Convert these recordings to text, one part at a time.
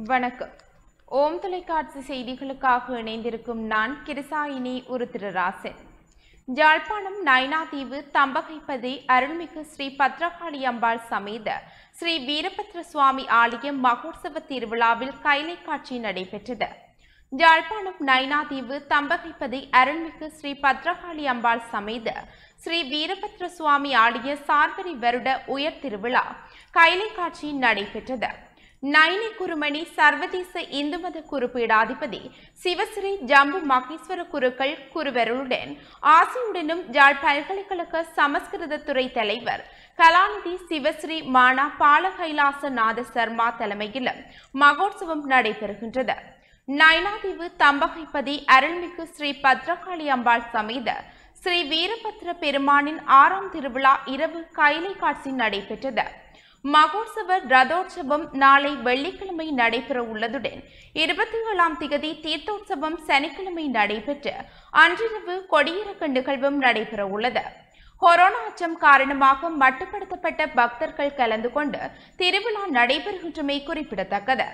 வணக்கம் ஓம் தொலைக்காட்சி செய்திகளுக்காக இணைந்திருக்கும் நான் கிருசாயினி உருத்திரராசன் யாழ்ப்பாணம் நைனாதீவு தம்பகைப்பதி அருள்மிகு ஸ்ரீ பத்ரகாளி அம்பாள் சமேத ஸ்ரீ வீரபத்ர சுவாமி ஆலய மகோற்சவ திருவிழாவில் கைலை காட்சி நடைபெற்றது யாழ்ப்பாணம் நைனாதீவு தம்பகைப்பதி அருள்மிகு ஸ்ரீ பத்ரகாளி அம்பாள் சமேத ஸ்ரீ வீரபத்ர சுவாமி ஆலய சார்பரி வருட உயர் திருவிழா கைலை காட்சி நடைபெற்றது நைனி குருமணி சர்வதேச இந்து மத குருபீடாதிபதி சிவஸ்ரீ ஜம்பு மகேஸ்வர குருக்கள் குருவருடன் ஆசியுடனும் யாழ் பல்கலைக்கழக சமஸ்கிருத துறை தலைவர் கலாநிதி சிவஸ்ரீ மானா பாலகைலாச நாத சர்மா தலைமையிலும் மகோற்சவம் நடைபெறுகின்றது நயனாதீவு தம்பகைப்பதி அருள்மிகு ஸ்ரீ பத்ரகாளி அம்பாள் சமேத ஸ்ரீ வீரபத்ர பெருமானின் ஆறாம் திருவிழா இரவு கைலை காட்சி நடைபெற்றது மகோற்சவ ரதோற்சவம் நாளை வெள்ளிக்கிழமை நடைபெற உள்ளதுடன் இருபத்தி ஏழாம் திகதி தீர்த்தோற்சவம் சனிக்கிழமை நடைபெற்று அன்றிரவு கொடியிறக்க நிகழ்வும் நடைபெற உள்ளது கொரோனா அச்சம் காரணமாக மட்டுப்படுத்தப்பட்ட பக்தர்கள் கலந்து கொண்டு திருவிழா நடைபெறுகின்றமை குறிப்பிடத்தக்கது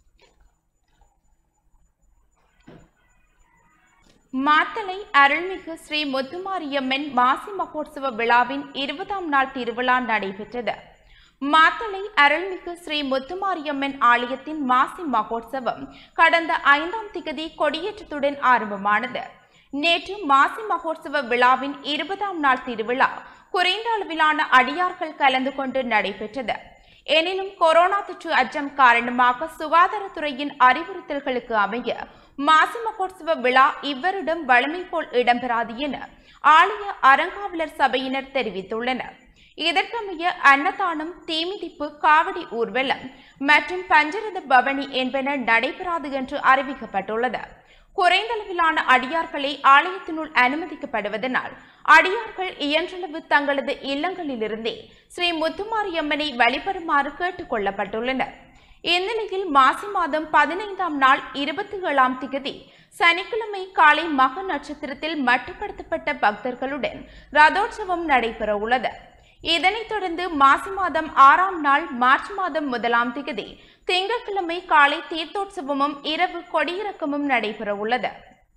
மாத்தளை அருள்மிகு ஸ்ரீ முத்துமாரியம்மன் மாசி மகோற்சவ விழாவின் இருபதாம் நாள் திருவிழா நடைபெற்றது மாத்தளை அருள்மிகு ஸ்ரீ முத்துமாரியம்மன் ஆலயத்தின் மாசி மகோற்சவம் கடந்த ஐந்தாம் திகதி கொடியேற்றத்துடன் ஆரம்பமானது நேற்று மாசி மகோற்சவ விழாவின் இருபதாம் நாள் திருவிழா குறைந்த அளவிலான அடியார்கள் கலந்து கொண்டு நடைபெற்றது எனினும் கொரோனா தொற்று அச்சம் காரணமாக சுகாதாரத்துறையின் அறிவுறுத்தல்களுக்கு அமைய மாசி மகோற்சவ விழா இவ்வருடம் வழமை போல் இடம்பெறாது என ஆலய அறங்காவலர் சபையினர் தெரிவித்துள்ளனர் இதற்கமைய அன்னதானம் தீமிதிப்பு காவடி ஊர்வலம் மற்றும் பஞ்சரத பவனி என்பன நடைபெறாது என்று அறிவிக்கப்பட்டுள்ளது குறைந்த அளவிலான அடியார்களே ஆலயத்தினுள் அனுமதிக்கப்படுவதனால் அடியார்கள் இயன்றளவு தங்களது இல்லங்களிலிருந்தே ஸ்ரீ முத்துமாரியம்மனை வழிபடுமாறு கேட்டுக் கொள்ளப்பட்டுள்ளனர் இந்நிலையில் மாசி மாதம் பதினைந்தாம் நாள் இருபத்தி ஏழாம் திகதி சனிக்கிழமை காலை மக நட்சத்திரத்தில் மட்டுப்படுத்தப்பட்ட பக்தர்களுடன் ரதோற்சவம் நடைபெற உள்ளது இதனைத் தொடர்ந்து மாசி மாதம் ஆறாம் நாள் மார்ச் மாதம் முதலாம் திகதி திங்கட்கிழமை காலை தீர்த்தோற்சவமும் இரவு கொடியிறக்கமும் நடைபெற உள்ளது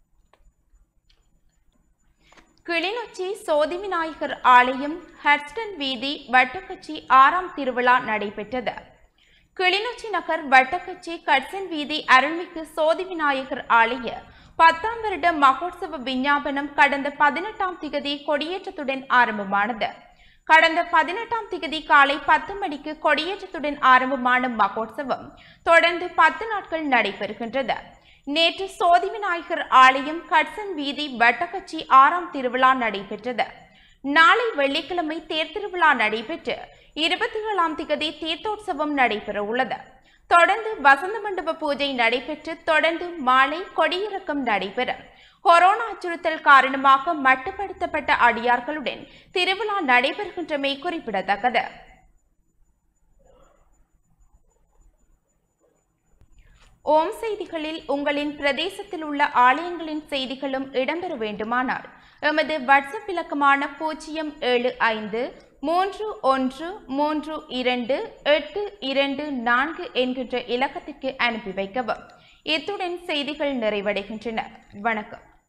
கிளிநொச்சி சோதி விநாயகர் ஆலயம் ஹர்ஸ்டன் வீதி வட்டக்கச்சி ஆறாம் திருவிழா நடைபெற்றது கிளிநொச்சி நகர் வட்டக்கச்சி கட்சன் வீதி அருள்மிகு சோதி விநாயகர் ஆலய பத்தாம் வருட மகோற்சவ விஞ்ஞாபனம் கடந்த பதினெட்டாம் திகதி கொடியேற்றத்துடன் ஆரம்பமானது கடந்த பதினெட்டாம் திகதி காலை பத்து மணிக்கு கொடியேற்றத்துடன் ஆரம்பமான மகோற்சவம் தொடர்ந்து பத்து நாட்கள் நடைபெறுகின்றது நேற்று சோதி விநாயகர் ஆலயம் கட்சன் வீதி வட்டக்கச்சி ஆறாம் திருவிழா நடைபெற்றது நாளை வெள்ளிக்கிழமை தேர் திருவிழா நடைபெற்று இருபத்தி ஏழாம் திகதி தீர்த்தோற்சவம் நடைபெற உள்ளது தொடர்ந்து வசந்த மண்டப பூஜை நடைபெற்று தொடர்ந்து மாலை கொடியிறக்கம் நடைபெறும் கொரோனா அச்சுறுத்தல் காரணமாக மட்டுப்படுத்தப்பட்ட அடியார்களுடன் திருவிழா நடைபெறுகின்றமை குறிப்பிடத்தக்கது ஓம் செய்திகளில் உங்களின் பிரதேசத்தில் உள்ள ஆலயங்களின் செய்திகளும் இடம்பெற வேண்டுமானால் எமது வாட்ஸ்அப் இலக்கமான பூஜ்ஜியம் ஏழு ஐந்து மூன்று ஒன்று மூன்று இரண்டு எட்டு இரண்டு நான்கு என்கின்ற இலக்கத்திற்கு அனுப்பி வைக்கவும் இத்துடன் செய்திகள் நிறைவடைகின்றன வணக்கம்